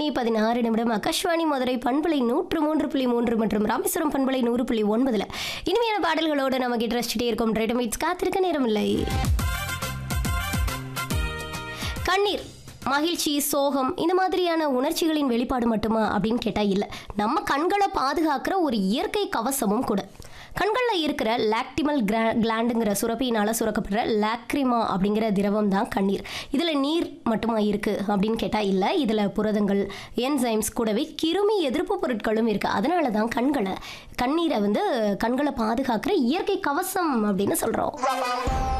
மணி பதினாறு நிமிடம் ஆகாஷ்வாணி மதுரை பண்பலை நூற்று மூன்று புள்ளி மூன்று மற்றும் ராமேஸ்வரம் பண்பலை நூறு புள்ளி ஒன்பதுல இனிமையான பாடல்களோடு நமக்கு ரசிச்சுட்டே இருக்கும் ரைட்டமீட்ஸ் காத்திருக்க நேரமில்லை கண்ணீர் மகிழ்ச்சி சோகம் இந்த மாதிரியான உணர்ச்சிகளின் வெளிப்பாடு மட்டுமா அப்படின்னு கேட்டால் இல்லை நம்ம கண்களை பாதுகாக்கிற ஒரு இயற்கை கவசமும் கூட கண்களில் இருக்கிற லாக்டிமல் கிரா கிளாண்டுங்கிற சுரப்பியினால் சுரக்கப்படுற லாக்ரிமா அப்படிங்கிற திரவம் தான் கண்ணீர் இதில் நீர் மட்டுமா இருக்குது அப்படின்னு கேட்டால் இல்லை இதில் புரதங்கள் என்சைம்ஸ் கூடவே கிருமி எதிர்ப்பு பொருட்களும் இருக்குது அதனால தான் கண்களை கண்ணீரை வந்து கண்களை பாதுகாக்கிற இயற்கை கவசம் அப்படின்னு சொல்கிறோம்